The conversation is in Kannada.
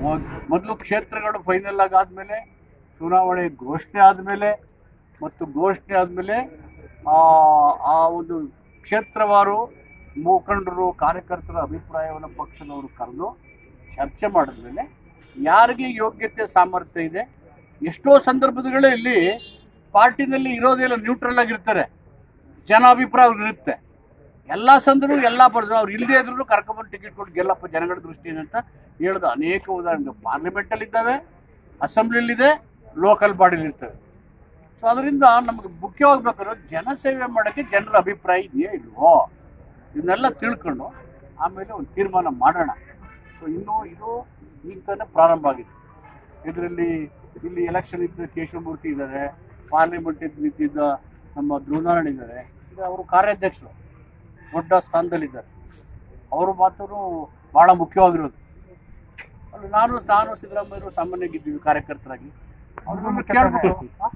ಮೊದಲು ಕ್ಷೇತ್ರಗಳು ಫೈನಲ್ ಆಗಿ ಆದಮೇಲೆ ಚುನಾವಣೆ ಘೋಷಣೆ ಆದಮೇಲೆ ಮತ್ತು ಘೋಷಣೆ ಆದಮೇಲೆ ಆ ಒಂದು ಕ್ಷೇತ್ರವಾರು ಮುಖಂಡರು ಕಾರ್ಯಕರ್ತರ ಅಭಿಪ್ರಾಯವನ್ನು ಪಕ್ಷದವರು ಕರೆದು ಚರ್ಚೆ ಮಾಡಿದ್ಮೇಲೆ ಯಾರಿಗೆ ಯೋಗ್ಯತೆ ಸಾಮರ್ಥ್ಯ ಇದೆ ಎಷ್ಟೋ ಸಂದರ್ಭಗಳಲ್ಲಿ ಪಾರ್ಟಿನಲ್ಲಿ ಇರೋದೆಲ್ಲ ನ್ಯೂಟ್ರಲ್ ಆಗಿರ್ತಾರೆ ಜನ ಅಭಿಪ್ರಾಯ ಇರುತ್ತೆ ಎಲ್ಲ ಸಂದರು ಎಲ್ಲ ಬರ್ದು ಅವ್ರು ಇಲ್ಲದೆ ಇದ್ರು ಕರ್ಕೊಂಬಂದು ಟಿಕೆಟ್ ಕೊಟ್ಟು ಗೆಲ್ಲಪ್ಪ ಜನಗಳ ದೃಷ್ಟಿಯಿಂದ ಅಂತ ಹೇಳ್ದ ಅನೇಕ ಉದಾಹರಣೆ ಪಾರ್ಲಿಮೆಂಟಲ್ಲಿ ಇದ್ದಾವೆ ಅಸೆಂಬ್ಲಿಲಿದೆ ಲೋಕಲ್ ಬಾಡಿಲಿ ಇರ್ತವೆ ಸೊ ಅದರಿಂದ ನಮಗೆ ಮುಖ್ಯವಾಗ್ಬೇಕಾದ್ರೆ ಜನಸೇವೆ ಮಾಡೋಕ್ಕೆ ಜನರ ಅಭಿಪ್ರಾಯ ಇದೆಯೇ ಇಲ್ವೋ ಇವನ್ನೆಲ್ಲ ತಿಳ್ಕೊಂಡು ಆಮೇಲೆ ಒಂದು ತೀರ್ಮಾನ ಮಾಡೋಣ ಸೊ ಇನ್ನೂ ಇದು ಈಗ ತಾನೇ ಪ್ರಾರಂಭ ಆಗಿದೆ ಇದರಲ್ಲಿ ಇಲ್ಲಿ ಎಲೆಕ್ಷನ್ ಇದ್ದ ಕೇಶವಮೂರ್ತಿ ಇದ್ದಾರೆ ಪಾರ್ಲಿಮೆಂಟ್ ನಿಂತಿದ್ದ ನಮ್ಮ ಧ್ರುವನಾರಾಯಣ ಇದ್ದಾರೆ ಇದು ಅವರು ಕಾರ್ಯಾಧ್ಯಕ್ಷರು ದೊಡ್ಡ ಸ್ಥಾನದಲ್ಲಿದ್ದಾರೆ ಅವ್ರ ಮಾತು ಭಾಳ ಮುಖ್ಯವಾಗಿರೋದು ಅಲ್ಲಿ ನಾನು ನಾನು ಸಿದ್ದರಾಮಯ್ಯರು ಸಾಮಾನ್ಯ ಗೆದ್ದೀವಿ ಕಾರ್ಯಕರ್ತರಾಗಿ ಅವ್ರನ್ನ ಕೇಳ್ಬಿಟ್ಟು